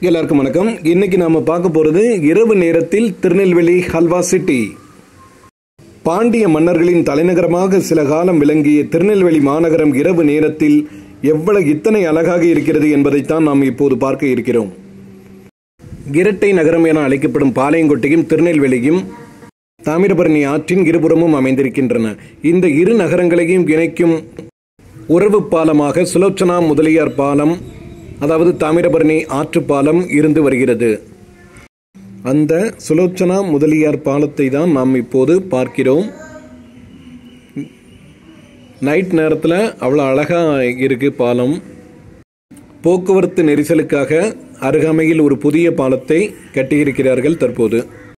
எல்லாருக்கும் வணக்கம் இன்னைக்கு நாம பார்க்க போறது இரவு நேரத்தில் திருநெல்வேலி ஹல்வா சிட்டி பாண்டிய மன்னர்களின் தலைநகரமாக சில காலம் விளங்கிய திருநெல்வேலி மாநகரம் இரவு நேரத்தில் எவ்வளவு இத்தனை அழகாக இருக்கிறது என்பதைத்தான் நாம் இப்போது பார்க்க இருக்கிறோம் இரட்டை நகரம் என அழைக்கப்படும் பாளையங்கோட்டையும் திருநெல்வேலியும் தாமிரபரணி ஆற்றின் இருபுறமும் அமைந்திருக்கின்றன இந்த இரு நகரங்களையும் இணைக்கும் உறவு பாலமாக சுலோச்சனா முதலியார் பாலம் அதாவது தாமிரபரணி ஆற்று பாலம் இருந்து வருகிறது அந்த சுலோச்சனா முதலியார் பாலத்தை தான் நாம் இப்போது பார்க்கிறோம் நைட் நேரத்தில் அவ்வளோ அழகாக இருக்கு பாலம் போக்குவரத்து நெரிசலுக்காக அருகாமையில் ஒரு புதிய பாலத்தை கட்டியிருக்கிறார்கள் தற்போது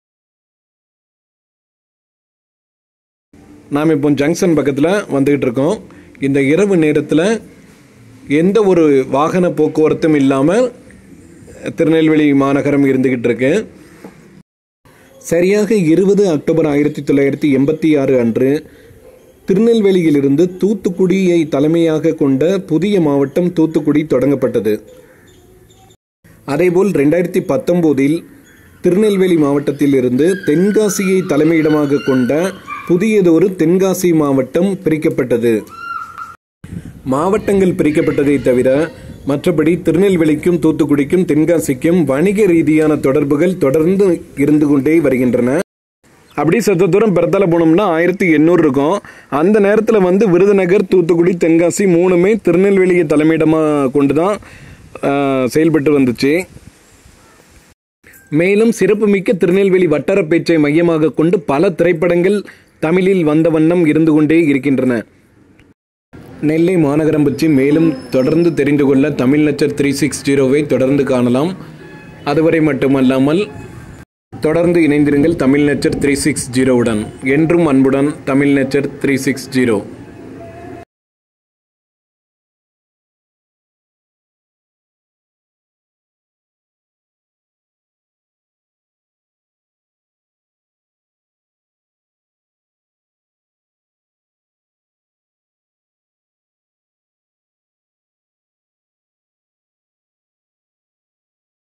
நாம் இப்போ ஜங்ஷன் பக்கத்தில் வந்துகிட்டு இருக்கோம் இந்த இரவு நேரத்தில் எந்த ஒரு வாகன போக்குவரத்தும் இல்லாமல் திருநெல்வேலி மாநகரம் இருந்துகிட்டு இருக்கு சரியாக இருபது அக்டோபர் ஆயிரத்தி தொள்ளாயிரத்தி எண்பத்தி ஆறு அன்று திருநெல்வேலியிலிருந்து தூத்துக்குடியை தலைமையாக கொண்ட புதிய மாவட்டம் தூத்துக்குடி தொடங்கப்பட்டது அதேபோல் ரெண்டாயிரத்தி பத்தொம்போதில் திருநெல்வேலி மாவட்டத்தில் இருந்து தென்காசியை தலைமையிடமாக கொண்ட புதியதொரு தென்காசி மாவட்டம் பிரிக்கப்பட்டது மாவட்டங்கள் பிரிக்கப்பட்டதை தவிர மற்றபடி திருநெல்வேலிக்கும் தூத்துக்குடிக்கும் தென்காசிக்கும் வணிக ரீதியான தொடர்புகள் தொடர்ந்து இருந்து கொண்டே வருகின்றன அப்படி சத்த தூரம் பெறத்தால போனோம்னா ஆயிரத்தி எண்ணூறு இருக்கும் அந்த நேரத்தில் வந்து விருதுநகர் தூத்துக்குடி தென்காசி மூணுமே திருநெல்வேலியை தலைமையிடமாக கொண்டு தான் செயல்பட்டு வந்துச்சு மேலும் சிறப்புமிக்க திருநெல்வேலி வட்டார பேச்சை மையமாக கொண்டு பல திரைப்படங்கள் தமிழில் வந்த வண்ணம் இருந்து கொண்டே இருக்கின்றன நெல்லை மாநகரம் பற்றி மேலும் தொடர்ந்து தெரிந்து கொள்ள தமிழ் நச்சர் த்ரீ சிக்ஸ் ஜீரோவை தொடர்ந்து காணலாம் அதுவரை மட்டுமல்லாமல் தொடர்ந்து இணைந்திருங்கள் தமிழ் நச்சர் த்ரீ சிக்ஸ் ஜீரோவுடன் என்றும் அன்புடன் Tamil nature three six zero